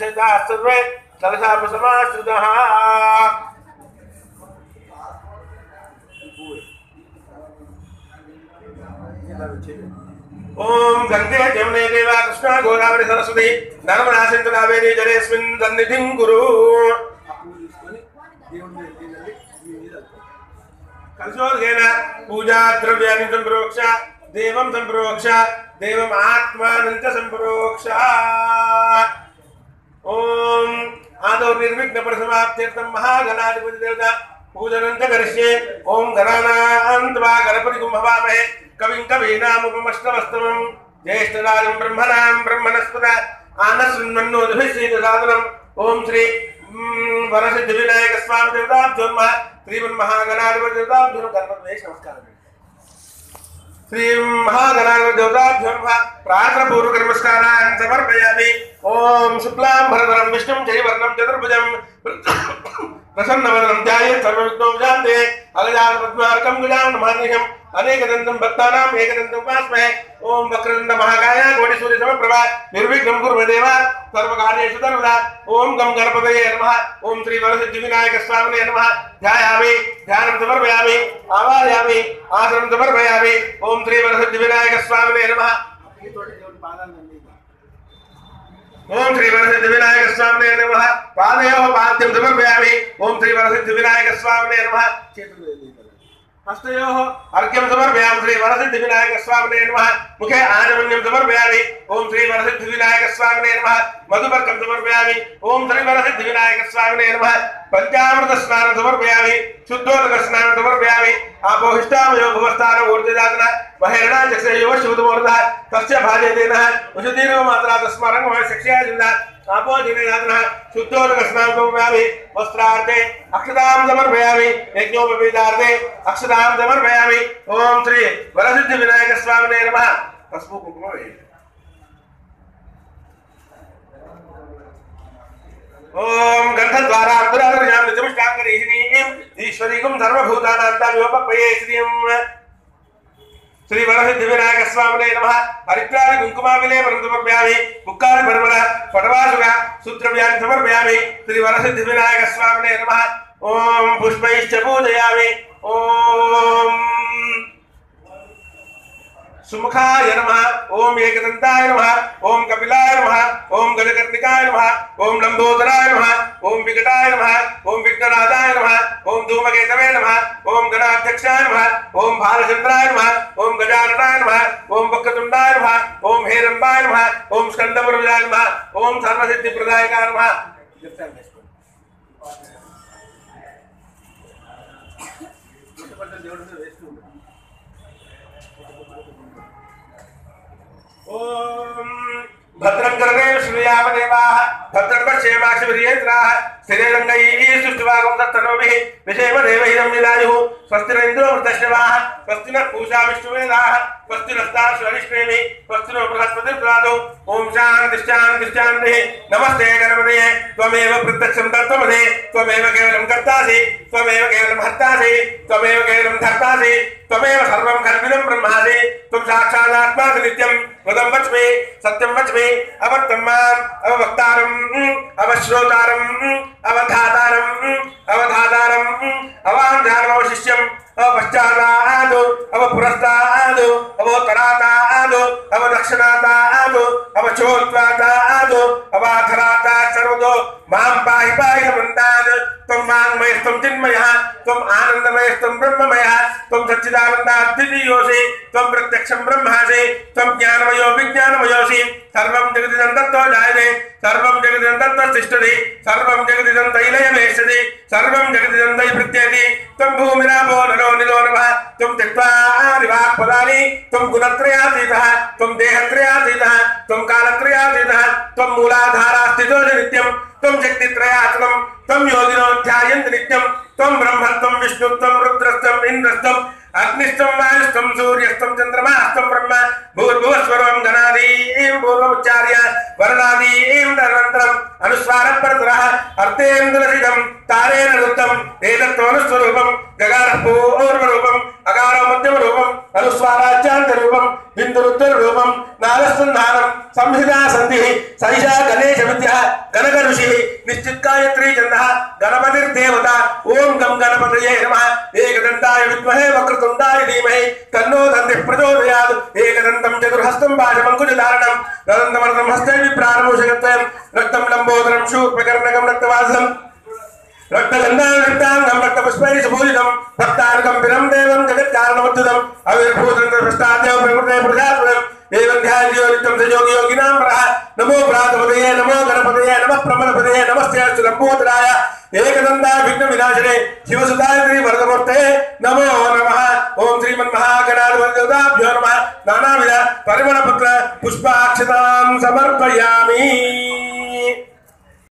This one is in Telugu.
सर्वे कलशापसमाश्रितः ఓం గంగే జమునే దేవ కృష్ణ గోదావరి సరస్వతి నర్మదా సింధు కావేరి జలేస్మిన్ సన్నిధిం కురు కలిసోగేన పూజా ద్రవ్యాన్ని సంప్రోక్ష దేవం సంప్రోక్ష దేవం ఆత్మానంత సంప్రోక్ష ఓం ఆదౌ నిర్విఘ్న పరిసమాప్త్యర్థం మహాగణాధిపతి దేవత పూజనంత కరిష్యే ఓం గణానాంత్వా గణపతి కుంభవామహే కవిం కవీనాముపమష్టమస్తమం జ్యేష్ఠరాజం బ్రహ్మణాం బ్రహ్మణస్పద ఆనశృణ్మన్నోదిభిశ్రీత సాధనం ఓం శ్రీ మ్, వరసిద్ధి వినాయక స్వామి దేవతాభ్యో నమః శ్రీమన్మహాగణాధిపతి దేవతాభ్యో గణపతి వేసి నమస్కారం శ్రీ మహాగణాధిపతి ప్రార్థనపూర్వక నమస్కారాన్ని సమర్పయామి ఓం శుక్లాం భరధరం విష్ణుం జయవర్ణం చతుర్భుజం ప్రసన్నవదనం ధ్యాయే సర్వవిఘ్నోపశాంతే అగజాన పద్మార్కం గుజాన మహానిహం అనేకదంతం భక్తానాం ఏకదంతం ఉపాస్మహే ఓం వక్రదండ మహాకాయ కోటి సూర్య సమప్రభ నిర్విఘ్నం కుర్మ దేవ సర్వకార్యేషు సర్వదా ఓం గం గణపతయే నమః ఓం శ్రీ వరసిద్ధి వినాయక స్వామినే నమః ధ్యాయామి ధ్యానం సమర్పయామి ఆవాహయామి ఆసనం సమర్పయామి ఓం శ్రీ వరసిద్ధి వినాయక స్వామినే నమః ఓం శ్రీ వరసిద్ధి వినాయక స్వామినే నమః పాదయో పాద్యం సమర్పయామి ఓం శ్రీ వరసిద్ధి వినాయక స్వామినే నమః చేతులు హస్తయో అర్ఘ్యం సమర్పయామి శ్రీ వరసిద్ధి వినాయక స్వామినే నమః ముఖే ఆనమన్యం సమర్పయామి ఓం శ్రీ వరసిద్ధి వినాయక స్వామినే నమః మధుపర్కం సమర్పయామి ఓం శ్రీ వరసిద్ధి వినాయక స్వామినే నమః పంచామృత స్నానం సమర్పయామి శుద్ధోదక స్నానం సమర్పయామి ఆపోహిష్టామయో భువస్థాన ఊర్జజాతన మహేరణ చక్షయోవ శివతమూర్ధ తస్య భాజేతేన ఉషదీర్ఘ మాత్రా తస్మారంగ శిక్షయాజింద ఆపో జినేయాతన శుద్ధోదక స్నానం సమర్పయామి వస్త్రార్థే అక్షతాం సమర్పయామి యజ్ఞోపవీతార్థే అక్షతాం సమర్పయామి ఓం శ్రీ వరసిద్ధి వినాయక స్వామినే నమః పసుపు కుంకుమ వేయండి ఓం గంధద్వారా అంతరాదర్యాం నిజమిష్టాంగరీహిణీం ఈశ్వరీకం సర్వభూతానాంతామివపయే శ్రీం శ్రీ వరసిద్ధి వినాయక స్వామినే నమ హరిద్రాది కుంకుమావిలే సమర్పయామి ముక్కాలి పరిమళ పటవాసుగా సూత్రవ్యాన్ని సమర్పయామి శ్రీ వరసిద్ధి వినాయక స్వామినే నమ ఓం పుష్పైశ్చ పూజయామి ఓం సుముఖాయ నమ ఓం ఏకదంతాయ నమ ఓం కపిలాయ నమ ఓం గజకర్ణికాయ నమ ఓం లంబోదరాయ నమ ఓం వికటాయ నమ ఓం విఘ్ననాథాయ నమ ఓం ధూమకేతవే నమ ఓం గణాధ్యక్షాయ నమ ఓం బాలచంద్రాయ నమ ఓం గజాననాయ నమ ఓం వక్రతుండాయ నమ ఓం హేరంబాయ నమ ఓం స్కందపురజాయ నమ ఓం సర్వసిద్ధి ప్రదాయకాయ నమ చెప్తాను చేసుకోండి దేవుడు వేస్తూ ఉంటాడు. ఓం భద్రం కర్ణే శ్రీయామ దేవాః భద్రం పశ్యేమాక్షిర్యేంద్రాः స్థిరేరంగైः సృష్టివాగం దత్తనోభిः విషేమ దేవహిరం విదాయుः స్వస్తి రేంద్రో వృతశ్రవాः స్వస్తి నః పూషా విష్ణువేదాः స్వస్తి నస్తాశ్వరిష్ణేమి స్వస్తి నో బృహస్పతిర్ప్రాదో ఓం శాంతి శాంతి శాంతి నమస్తే గణపతయే త్వమేవ ప్రత్యక్షం తత్వమదే త్వమేవ కేవలం కర్తాసి త్వమేవ కేవలం హర్తాసి త్వమేవ కేవలం ధర్తాసి త్వమేవ సర్వం కల్పితం బ్రహ్మాసి త్వం సాక్షాదాత్మాసి నిత్యం వదం వచ్మి సత్యం వచ్మి అవర్తం మాం అవవక్తారం అవశ్రోతారం అవధాతారం అవధాతారం అవాంధ్యానవశిష్యం అవపశ్చాదాదు అవపురస్తాదు అవోత్తరాతాదు అవదక్షిణాతాదు అవచోత్వాతాదు అవాధరాతా సర్వదో మాం పాహి పాహి మంతాద్ త్వం వాంగ్మయస్త్వం చిన్మయః త్వం ఆనందమయస్త్వం బ్రహ్మమయః త్వం సచ్చిదానందాద్వితీయోసి త్వం ప్రత్యక్షం బ్రహ్మాసి త్వం జ్ఞానమయో విజ్ఞానమయోసి సర్వం జగదిదంతత్తో జాయతే సర్వం జగదిదంతత్తో తిష్టతి సర్వం జగదిదంతైలయమేషతి సర్వం జగదిదంతై ప్రత్యేతి త్వం భూమిరాపో నరో నిలో నమః త్వం త్యక్వా నివాక్పదాని త్వం గుణత్రయాతీతః త్వం దేహత్రయాతీతః త్వం కాలత్రయాతీతః త్వం మూలాధారాస్థితో నిత్యం త్వం శక్తిత్రయాత్మం త్వం యోగినో ధ్యాయంతి నిత్యం త్వం బ్రహ్మత్వం విష్ణుత్వం రుద్రస్తం ఇంద్రస్తం అగ్నిస్తం వాయుస్తం సూర్యస్తం చంద్రమాస్తం బ్రహ్మ భూర్భువస్వరం గణాదీం పూర్వముచ్చార్య వరణాదీం తదనంతరం అనుస్వార పరతర అర్థేంద్రసిదం తారేణ వృత్తం ఏతత్వనుస్వరూపం గగార పూర్వరూపం అగార మధ్యమ రూపం అనుస్వారాజ్యాంత రూపం బిందురుత్తర రూపం నాగస్తంధానం సంహితా సంధి సైషా గణేశ విద్య గణగ ఋషి నిశ్చిత్ గాయత్రీ చంద గణపతిర్దేవత ఓం గం గణపతయే నమ ఏకదంతాయ విద్మహే వక్రతుండాయ ధీమహి తన్నో దంతి ప్రచోదయాత్ ఏకదంతం చతుర్హస్తం భాషమంకుశధారణం రదంతమర్థం హస్తే విప్రాణమూషకత్వయం రక్తం లంబోదరం శూర్పకర్ణకం రక్తవాసం రక్తగంధాంగం రక్తపుష్పై సుభూషితం భక్తానుకం పిరం దేవం జగత్కారణమద్భుతం అవిర్భూతం పృష్టాదేవ ప్రకృతే ప్రజాపదం ఏవం ధ్యాయో నిత్యం సయోగి యోగినాం ప్రహ నమో ప్రాతపదయే నమో గణపతయే నమ ప్రమలపదయే నమస్తే అస్తు లంబోదరాయ ఏకదంతా విఘ్న వినాశనే శివసుధాత్రి వరదమూర్తే నమో నమ ఓం శ్రీమన్మహాగణాధిపతిభ్యో నమ నానావిధ పరిమళపత్ర పుష్పాక్షతాం సమర్పయామి